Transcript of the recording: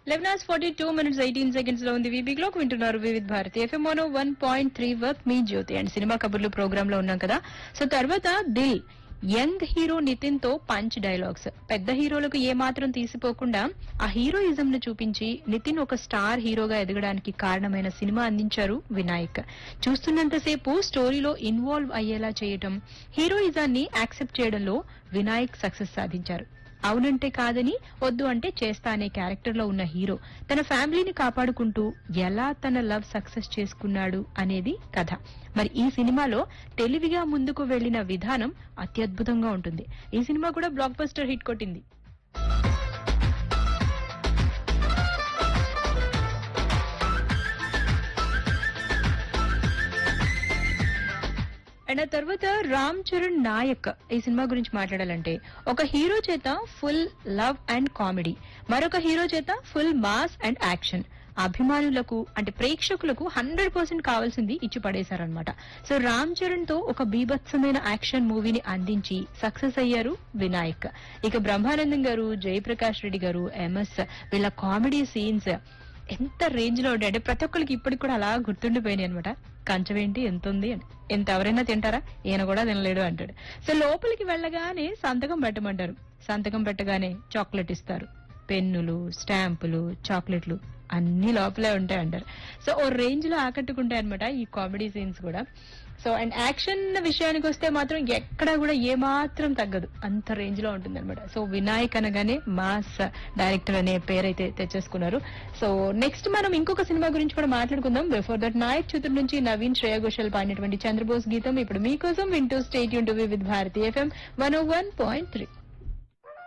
eleven hours forty two minutes eighteen seconds లో ఉంది VB clock వింటున్నారు Vividh Bharati FM mono one point three వర్క్ మీ జ్యోతి అండ్ సినిమా కబుర్లు ప్రోగ్రామ్ లో ఉన్నాం కదా సో తర్వాత దిల్ యంగ్ హీరో నితిన్ తో పంచ్ డైలాగ్స్ పెద్ద హీరోలకు ఏ మాత్రం తీసిపోకుండా ఆ హీరోయిజం ను చూపించి నితిన్ ఒక స్టార్ హీరోగా ఎదగడానికి కారణమైన సినిమా అందించారు వినాయక్ చూస్తున్నంతసేపు స్టోరీలో ఇన్వాల్వ్ అయ్యేలా చేయటం హీరోయిజాన్ని యాక్సెప్ట్ చేయడంలో వినాయక్ సక్సెస్ సాధించారు అవునంటే కాదని వద్దు అంటే చేస్తా అనే క్యారెక్టర్ లో ఉన్న హీరో తన ఫ్యామిలీని కాపాడుకుంటూ ఎలా తన లవ్ సక్సెస్ చేసుకున్నాడు అనేది కథ మరి ఈ సినిమాలో తెలివిగా ముందుకు వెళ్లిన విధానం అత్యద్భుతంగా ఉంటుంది ఈ సినిమా కూడా బ్లాక్ బస్టర్ హిట్ కొట్టింది అండ్ ఆ తర్వాత రామ్ చరణ్ నాయక్ ఈ సినిమా గురించి మాట్లాడాలంటే ఒక హీరో చేత ఫుల్ లవ్ అండ్ కామెడీ మరొక హీరో చేత ఫుల్ మాస్ అండ్ యాక్షన్ అభిమానులకు అంటే ప్రేక్షకులకు హండ్రెడ్ పర్సెంట్ కావాల్సింది ఇచ్చి పడేశారనమాట సో రామ్ చరణ్ తో ఒక బీభత్సమైన యాక్షన్ మూవీని అందించి సక్సెస్ అయ్యారు వినాయక్ ఇక బ్రహ్మానందం గారు జయప్రకాష్ రెడ్డి గారు ఎంఎస్ వీళ్ళ కామెడీ సీన్స్ ఎంత రేంజ్ లో ఉండే అంటే ప్రతి ఒక్కరికి ఇప్పటికి కూడా అలా గుర్తుండిపోయినాయి అనమాట కంచం ఏంటి ఎంత ఉంది అని ఎంత ఎవరైనా తింటారా ఈయన కూడా తినలేడు అంటాడు సో లోపలికి వెళ్ళగానే సంతకం పెట్టమంటారు సంతకం పెట్టగానే చాక్లెట్ ఇస్తారు పెన్నులు స్టాంపులు చాక్లెట్లు అన్ని లోపలే ఉంటాయి అంటారు సో ఓ రేంజ్ లో ఆకట్టుకుంటాయి అనమాట ఈ కామెడీ సీన్స్ కూడా సో అండ్ యాక్షన్ విషయానికి వస్తే మాత్రం ఎక్కడ కూడా ఏ మాత్రం తగ్గదు అంత రేంజ్ లో ఉంటుంది అనమాట సో వినాయక్ అనగానే మాస్ డైరెక్టర్ అనే పేరైతే తెచ్చేసుకున్నారు సో నెక్స్ట్ మనం ఇంకొక సినిమా గురించి కూడా మాట్లాడుకుందాం బిఫోర్ దట్ నాయక్ చిత్రం నుంచి నవీన్ శ్రేయా ఘోషల్ పాడినటువంటి చంద్రబోస్ గీతం ఇప్పుడు మీకోసం వింటూ స్టేట్ యూన్ to with Bharati FM one one point three